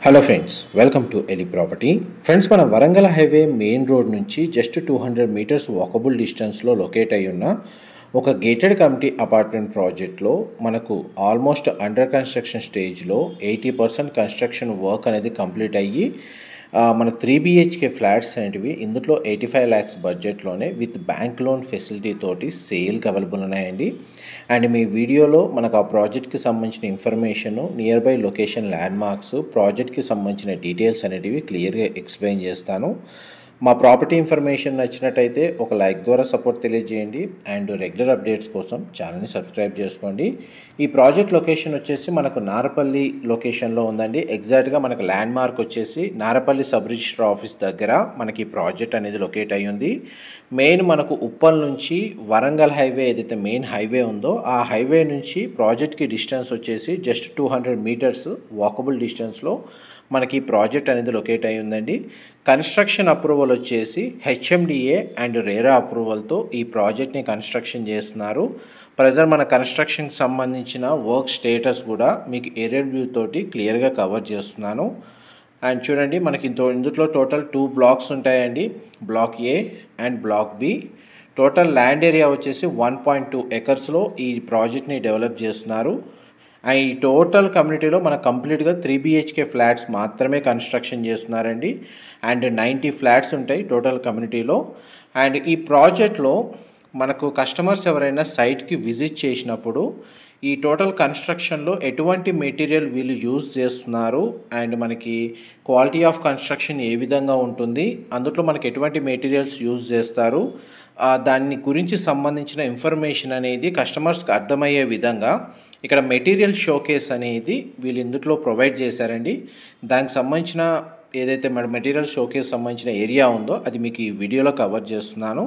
hello friends welcome to ఎలి property friends మన Warangal highway main road నుంచి just two hundred meters walkable డిస్టెన్స్లో locate అయి ఉన్న ఒక గేటెడ్ కమిటీ అపార్ట్మెంట్ ప్రాజెక్ట్లో మనకు ఆల్మోస్ట్ అండర్ కన్స్ట్రక్షన్ స్టేజ్లో ఎయిటీ పర్సెంట్ కన్స్ట్రక్షన్ వర్క్ అనేది కంప్లీట్ అయ్యి ఆ, మనకు త్రీ బిహెచ్కే ఫ్లాట్స్ అనేటివి ఇందులో ఎయిటీ ఫైవ్ ల్యాక్స్ బడ్జెట్లోనే విత్ బ్యాంక్ లోన్ ఫెసిలిటీ తోటి సేల్కి అవైలబుల్ ఉన్నాయండి అండ్ మీ వీడియోలో మనకు ఆ ప్రాజెక్ట్కి సంబంధించిన information nearby location landmarks ప్రాజెక్ట్కి సంబంధించిన డీటెయిల్స్ అనేటివి క్లియర్గా ఎక్స్ప్లెయిన్ చేస్తాను మా ప్రాపర్టీ ఇన్ఫర్మేషన్ నచ్చినట్టయితే ఒక లైక్ ద్వారా సపోర్ట్ తెలియజేయండి అండ్ రెగ్యులర్ అప్డేట్స్ కోసం ఛానల్ని సబ్స్క్రైబ్ చేసుకోండి ఈ ప్రాజెక్ట్ లొకేషన్ వచ్చేసి మనకు నారపల్లి లొకేషన్లో ఉందండి ఎగ్జాక్ట్గా మనకు ల్యాండ్ మార్క్ వచ్చేసి నారపల్లి సబ్ రిజిస్టర్ ఆఫీస్ దగ్గర మనకి ఈ ప్రాజెక్ట్ అనేది లొకేట్ అయ్యి ఉంది మెయిన్ మనకు ఉప్పల్ నుంచి వరంగల్ హైవే ఏదైతే మెయిన్ హైవే ఉందో ఆ హైవే నుంచి ప్రాజెక్ట్కి డిస్టెన్స్ వచ్చేసి just two hundred meters walkable డిస్టెన్స్లో మనకి ఈ ప్రాజెక్ట్ అనేది లొకేట్ అయి ఉందండి కన్స్ట్రక్షన్ అప్రూవల్ వచ్చేసి హెచ్ఎండిఏ అండ్ రేరా అప్రూవల్తో ఈ ప్రాజెక్ట్ని కన్స్ట్రక్షన్ చేస్తున్నారు ప్రజెంట్ మన కన్స్ట్రక్షన్కి సంబంధించిన వర్క్ స్టేటస్ కూడా మీకు ఏరియల్ వ్యూ తోటి క్లియర్గా కవర్ చేస్తున్నాను అండ్ చూడండి మనకి ఇంతో ఇందులో టోటల్ టూ బ్లాక్స్ ఉంటాయండి block A and block B total land area వచ్చేసి వన్ పాయింట్ టూ ఎకర్స్లో ఈ ప్రాజెక్ట్ని డెవలప్ చేస్తున్నారు అండ్ ఈ టోటల్ కమ్యూనిటీలో మన కంప్లీట్గా త్రీ బిహెచ్కే ఫ్లాట్స్ మాత్రమే కన్స్ట్రక్షన్ చేస్తున్నారండి అండ్ నైంటీ ఫ్లాట్స్ ఉంటాయి టోటల్ కమ్యూనిటీలో అండ్ ఈ ప్రాజెక్ట్లో మనకు కస్టమర్స్ ఎవరైనా సైట్కి విజిట్ చేసినప్పుడు ఈ టోటల్ కన్స్ట్రక్షన్లో ఎటువంటి మెటీరియల్ వీళ్ళు యూజ్ చేస్తున్నారు అండ్ మనకి క్వాలిటీ ఆఫ్ కన్స్ట్రక్షన్ ఏ విధంగా ఉంటుంది అందులో మనకి ఎటువంటి మెటీరియల్స్ యూజ్ చేస్తారు ఆ, దాని గురించి సంబంధించిన ఇన్ఫర్మేషన్ అనేది కస్టమర్స్కి అర్థమయ్యే విధంగా ఇక్కడ మెటీరియల్ షోకేస్ అనేది వీళ్ళు ఇందులో ప్రొవైడ్ చేశారండి దానికి సంబంధించిన ఏదైతే మన మెటీరియల్ షోకేస్ సంబంధించిన ఏరియా ఉందో అది మీకు ఈ వీడియోలో కవర్ చేస్తున్నాను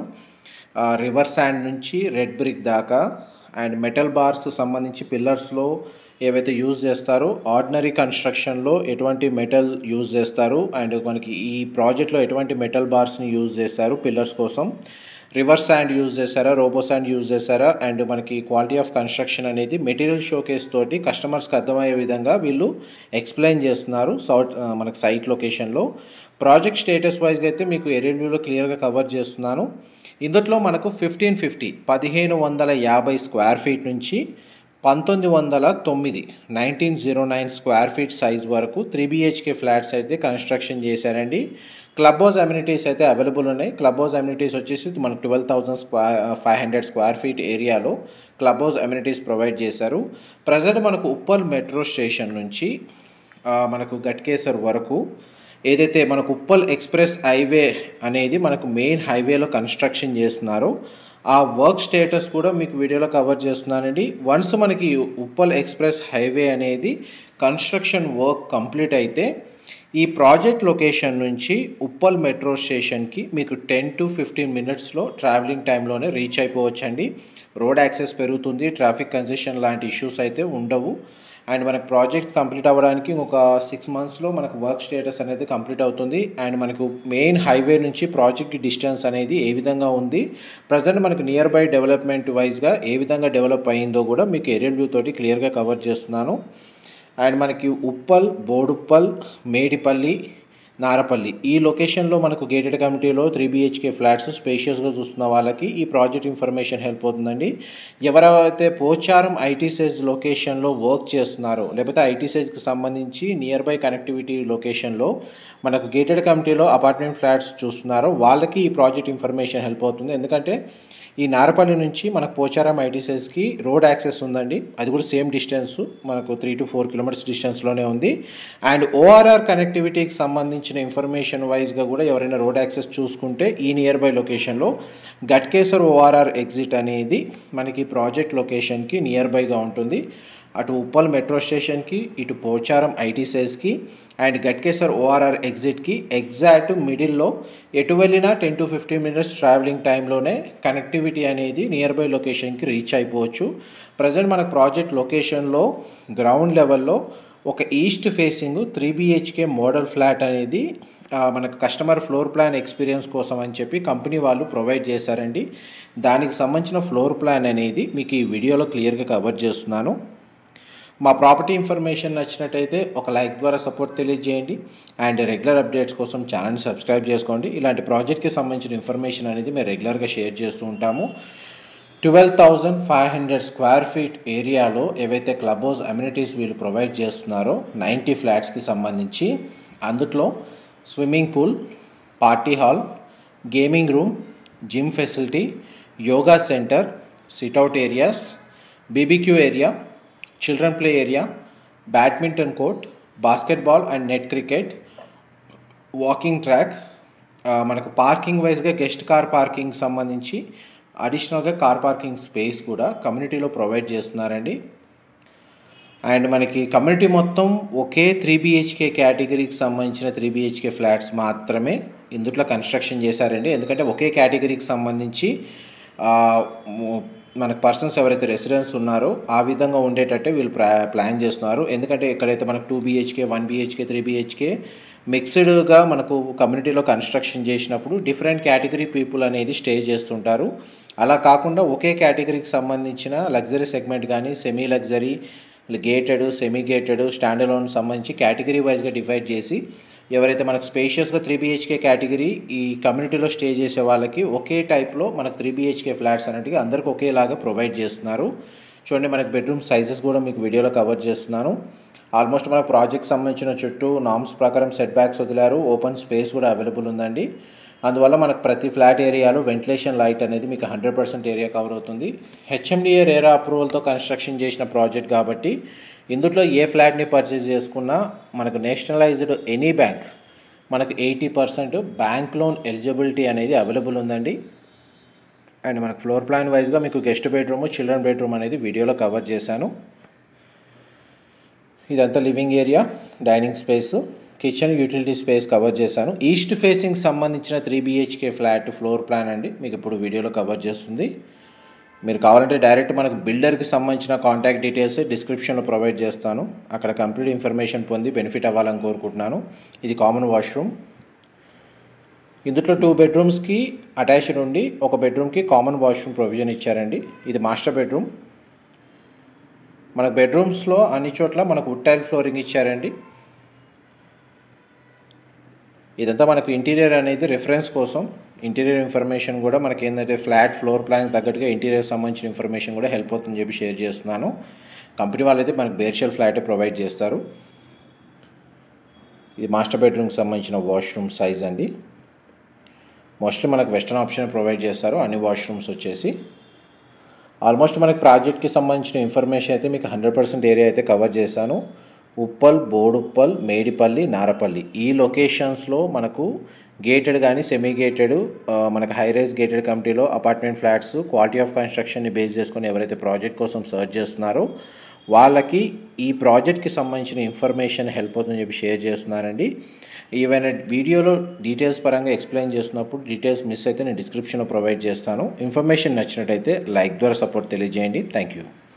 రివర్ శాండ్ నుంచి రెడ్ బ్రిక్ దాకా అండ్ మెటల్ బార్స్ సంబంధించి పిల్లర్స్లో ఏవైతే యూజ్ చేస్తారో ఆర్డినరీ కన్స్ట్రక్షన్లో ఎటువంటి మెటల్ యూజ్ చేస్తారు అండ్ మనకి ఈ ప్రాజెక్ట్లో ఎటువంటి మెటల్ బార్స్ని యూజ్ చేస్తారు పిల్లర్స్ కోసం రివర్స్ శాండ్ యూజ్ చేశారా రోబో శాండ్ యూజ్ చేశారా అండ్ మనకి క్వాలిటీ ఆఫ్ కన్స్ట్రక్షన్ అనేది మెటీరియల్ షోకేస్ తోటి కస్టమర్స్కి అర్థమయ్యే విధంగా వీళ్ళు ఎక్స్ప్లెయిన్ చేస్తున్నారు సౌత్ ఆ, మనకి సైట్ లొకేషన్లో ప్రాజెక్ట్ స్టేటస్ వైజ్గా అయితే మీకు ఏరియల్ వ్యూలో క్లియర్గా కవర్ చేస్తున్నాను ఇందులో మనకు ఫిఫ్టీన్ ఫిఫ్టీ పదిహేను వందల యాభై స్క్వేర్ ఫీట్ నుంచి పంతొమ్మిది వందల తొమ్మిది nineteen zero nine square feet size వరకు త్రీ బిహెచ్కే ఫ్లాట్స్ అయితే కన్స్ట్రక్షన్ చేశారండి క్లబ్ హౌస్ అమ్యూనిటీస్ అయితే అవైలబుల్ ఉన్నాయి క్లబ్ హౌస్ అమ్యూనిటీస్ వచ్చేసి మనకు twelve thousand square five hundred square feet ఏరియాలో క్లబ్ హౌస్ అమ్యూనిటీస్ ప్రొవైడ్ చేశారు ప్రజెంట్ మనకు ఉప్పల్ మెట్రో స్టేషన్ నుంచి ఆ, మనకు గట్కేసర్ వరకు ఏదైతే మనకు ఉప్పల్ ఎక్స్ప్రెస్ హైవే అనేది మనకు మెయిన్ హైవేలో కన్స్ట్రక్షన్ చేస్తున్నారో ఆ వర్క్ స్టేటస్ కూడా మీకు వీడియోలో కవర్ చేస్తున్నానండి వన్స్ మనకి ఉప్పల్ ఎక్స్ప్రెస్ హైవే అనేది కన్స్ట్రక్షన్ వర్క్ కంప్లీట్ అయితే ఈ ప్రాజెక్ట్ లొకేషన్ నుంచి ఉప్పల్ మెట్రో స్టేషన్కి మీకు టెన్ టు ఫిఫ్టీన్ మినిట్స్లో ట్రావెలింగ్ టైంలోనే రీచ్ అయిపోవచ్చండి రోడ్ యాక్సెస్ పెరుగుతుంది ట్రాఫిక్ కన్జెషన్ లాంటి ఇష్యూస్ అయితే ఉండవు అండ్ మనకు ప్రాజెక్ట్ కంప్లీట్ అవ్వడానికి ఒక సిక్స్ మంత్స్లో మనకు వర్క్ స్టేటస్ అనేది కంప్లీట్ అవుతుంది అండ్ మనకు మెయిన్ హైవే నుంచి ప్రాజెక్ట్ డిస్టెన్స్ అనేది ఏ విధంగా ఉంది ప్రజెంట్ మనకు నియర్ బై డెవలప్మెంట్ వైజ్గా ఏ విధంగా డెవలప్ అయ్యిందో కూడా మీకు ఏరియల్ వ్యూ తోటి క్లియర్గా కవర్ చేస్తున్నాను అండ్ మనకి ఉప్పల్ బోడుప్పల్ మేడిపల్లి నారపల్లి ఈ లొకేషన్లో మనకు గేటెడ్ కమిటీలో త్రీ బిహెచ్కే ఫ్లాట్స్ స్పేషియస్గా చూస్తున్న వాళ్ళకి ఈ ప్రాజెక్ట్ ఇన్ఫర్మేషన్ హెల్ప్ అవుతుందండి ఎవరైతే పోచారం ఐటీ సెజ్ లొకేషన్లో వర్క్ చేస్తున్నారో లేకపోతే ఐటీ సెజ్కి సంబంధించి నియర్ బై కనెక్టివిటీ లొకేషన్లో మనకు గేటెడ్ కమిటీలో అపార్ట్మెంట్ ఫ్లాట్స్ చూస్తున్నారో వాళ్ళకి ఈ ప్రాజెక్ట్ ఇన్ఫర్మేషన్ హెల్ప్ అవుతుంది ఎందుకంటే ఈ నారపల్లి నుంచి మనకు పోచారం ఐటీసెస్కి రోడ్ యాక్సెస్ ఉందండి అది కూడా సేమ్ డిస్టెన్స్ మనకు త్రీ టు ఫోర్ కిలోమీటర్స్ డిస్టెన్స్లోనే ఉంది అండ్ ఓఆర్ఆర్ కనెక్టివిటీకి సంబంధించిన ఇన్ఫర్మేషన్ వైజ్గా కూడా ఎవరైనా రోడ్ యాక్సెస్ చూసుకుంటే ఈ నియర్ బై లొకేషన్లో గట్కేసర్ ఓఆర్ఆర్ ఎగ్జిట్ అనేది మనకి ప్రాజెక్ట్ లొకేషన్కి నియర్ బైగా ఉంటుంది అటు ఉప్పల్ మెట్రో స్టేషన్కి ఇటు పోచారం ఐటీ సైజ్కి అండ్ గట్కేసర్ ఓఆర్ఆర్ ఎగ్జిట్కి ఎగ్జాక్ట్ మిడిల్లో ఎటు వెళ్ళినా ten to fifteen minutes travelling టైంలోనే కనెక్టివిటీ అనేది నియర్ బై లొకేషన్కి రీచ్ అయిపోవచ్చు ప్రజెంట్ మన ప్రాజెక్ట్ లొకేషన్లో గ్రౌండ్ లెవెల్లో ఒక east facing three BHK model flat అనేది ఆ, మనకు కస్టమర్ ఫ్లోర్ ప్లాన్ ఎక్స్పీరియన్స్ కోసం అని చెప్పి కంపెనీ వాళ్ళు ప్రొవైడ్ చేశారండి దానికి సంబంధించిన ఫ్లోర్ ప్లాన్ అనేది మీకు ఈ వీడియోలో క్లియర్గా కవర్ చేస్తున్నాను మా ప్రాపర్టీ ఇన్ఫర్మేషన్ నచ్చినట్టయితే ఒక లైక్ ద్వారా సపోర్ట్ తెలియజేయండి అండ్ రెగ్యులర్ అప్డేట్స్ కోసం ఛానల్ని సబ్స్క్రైబ్ చేసుకోండి ఇలాంటి ప్రాజెక్ట్కి సంబంధించిన ఇన్ఫర్మేషన్ అనేది మేము రెగ్యులర్గా షేర్ చేస్తూ ఉంటాము twelve thousand five hundred square feet ఏరియాలో ఏవైతే క్లబ్ హౌస్ అమ్యూనిటీస్ వీళ్ళు ప్రొవైడ్ చేస్తున్నారో నైంటీ ఫ్లాట్స్కి సంబంధించి అందులో swimming pool party hall gaming room gym facility yoga centre sit out areas BBQ area children play area badminton court basketball and net cricket walking track మనకు parking వైజ్గా guest car parking సంబంధించి అడిషనల్గా car parking space కూడా కమ్యూనిటీలో provide చేస్తున్నారండి and మనకి community మొత్తం ఒకే three BHK కేటగిరీకి సంబంధించిన త్రీ బిహెచ్కే ఫ్లాట్స్ మాత్రమే ఇందుట్లో కన్స్ట్రక్షన్ చేశారండి ఎందుకంటే ఒకే కేటగిరీకి సంబంధించి మనకు పర్సన్స్ ఎవరైతే రెసిడెంట్స్ ఉన్నారో ఆ విధంగా ఉండేటట్టే వీళ్ళు ప్లా ప్లాన్ చేస్తున్నారు ఎందుకంటే ఎక్కడైతే మనకు two BHK one BHK three BHK మిక్స్డ్గా మనకు కమ్యూనిటీలో కన్స్ట్రక్షన్ చేసినప్పుడు డిఫరెంట్ కేటగిరీ పీపుల్ అనేది స్టే చేస్తుంటారు అలా కాకుండా ఒకే కేటగిరీకి సంబంధించిన లగ్జరీ సెగ్మెంట్ కానీ semi luxury gated semi gated standalone సంబంధించి కేటగిరీ వైజ్గా డివైడ్ చేసి ఎవరైతే మనకు స్పేషియస్గా త్రీ బీహెచ్కే కేటగిరీ ఈ కమ్యూనిటీలో స్టే చేసే వాళ్ళకి ఒకే టైప్లో మనకు త్రీ బీహెచ్కే ఫ్లాట్స్ అనేటివి అందరికి ఒకేలాగా ప్రొవైడ్ చేస్తున్నారు చూడండి మనకి బెడ్రూమ్ సైజెస్ కూడా మీకు వీడియోలో కవర్ చేస్తున్నాను ఆల్మోస్ట్ మన ప్రాజెక్ట్ సంబంధించిన చుట్టూ నామ్స్ ప్రకారం సెట్ బ్యాక్స్ వదిలారు ఓపెన్ స్పేస్ కూడా అవైలబుల్ ఉందండి అందువల్ల మనకు ప్రతి ఫ్లాట్ ఏరియాలో వెంటిలేషన్ లైట్ అనేది మీకు హండ్రెడ్ పర్సెంట్ ఏరియా కవర్ అవుతుంది హెచ్ఎండిఏ రేరా అప్రూవల్తో కన్స్ట్రక్షన్ చేసిన ప్రాజెక్ట్ కాబట్టి ఇందులో ఏ ఫ్లాట్ని పర్చేజ్ చేసుకున్నా మనకు నేషనలైజ్డ్ ఎనీ బ్యాంక్ మనకు eighty percent bank loan eligibility అనేది అవైలబుల్ ఉందండి అండ్ మనకు ఫ్లోర్ ప్లాన్ వైజ్గా మీకు గెస్ట్ బెడ్రూమ్ చిల్డ్రన్ బెడ్రూమ్ అనేది వీడియోలో కవర్ చేశాను ఇదంతా living area dining space kitchen utility space cover చేశాను ఈస్ట్ ఫేసింగ్ సంబంధించిన three BHK flat floor plan అండి మీకు ఇప్పుడు వీడియోలో కవర్ చేస్తుంది మీరు కావాలంటే డైరెక్ట్ మనకు బిల్డర్కి సంబంధించిన కాంటాక్ట్ డీటెయిల్స్ డిస్క్రిప్షన్లో ప్రొవైడ్ చేస్తాను అక్కడ కంప్లీట్ ఇన్ఫర్మేషన్ పొంది బెనిఫిట్ అవ్వాలని కోరుకుంటున్నాను ఇది కామన్ వాష్రూమ్ ఇందులో టూ బెడ్రూమ్స్కి అటాచ్డ్ ఉండి ఒక బెడ్రూమ్కి కామన్ వాష్రూమ్ ప్రొవిజన్ ఇచ్చారండి ఇది మాస్టర్ బెడ్రూమ్ మనకు బెడ్రూమ్స్లో అన్ని చోట్ల మనకు వుడ్ టైల్ ఫ్లోరింగ్ ఇచ్చారండి ఇదంతా మనకు ఇంటీరియర్ అనేది రిఫరెన్స్ కోసం ఇంటీరియర్ ఇన్ఫర్మేషన్ కూడా మనకి ఏంటంటే ఫ్లాట్ ఫ్లోర్ ప్లాన్ తగ్గట్టుగా ఇంటీరియర్ సంబంధించిన ఇన్ఫర్మేషన్ కూడా హెల్ప్ అవుతుందని చెప్పి షేర్ చేస్తున్నాను కంపెనీ వాళ్ళైతే మనకు బేర్షెల్ ఫ్లాటే ప్రొవైడ్ చేస్తారు ఇది మాస్టర్ బెడ్రూమ్కి సంబంధించిన వాష్రూమ్ సైజ్ అండి మోస్ట్లీ మనకు వెస్టర్న్ ఆప్షన్ ప్రొవైడ్ చేస్తారు అన్ని వాష్రూమ్స్ వచ్చేసి ఆల్మోస్ట్ మనకి ప్రాజెక్ట్కి సంబంధించిన ఇన్ఫర్మేషన్ అయితే మీకు హండ్రెడ్ పర్సెంట్ ఏరియా అయితే కవర్ చేశాను ఉప్పల్ బోడుప్పల్ మేడిపల్లి నారపల్లి ఈ లొకేషన్స్లో మనకు గేటెడ్ కానీ సెమీ గేటెడ్ మనకు హై రైజ్ గేటెడ్ కమిటీలో అపార్ట్మెంట్ ఫ్లాట్స్ క్వాలిటీ ఆఫ్ కన్స్ట్రక్షన్ని బేస్ చేసుకొని ఎవరైతే ప్రాజెక్ట్ కోసం సర్చ్ చేస్తున్నారో వాళ్ళకి ఈ ప్రాజెక్ట్కి సంబంధించిన ఇన్ఫర్మేషన్ హెల్ప్ అవుతుందని చెప్పి షేర్ చేస్తున్నారండి ఏవైనా వీడియోలో డీటెయిల్స్ పరంగా ఎక్స్ప్లెయిన్ చేస్తున్నప్పుడు డీటెయిల్స్ మిస్ అయితే నేను డిస్క్రిప్షన్లో ప్రొవైడ్ చేస్తాను ఇన్ఫర్మేషన్ నచ్చినట్టయితే లైక్ ద్వారా సపోర్ట్ తెలియజేయండి థ్యాంక్ యూ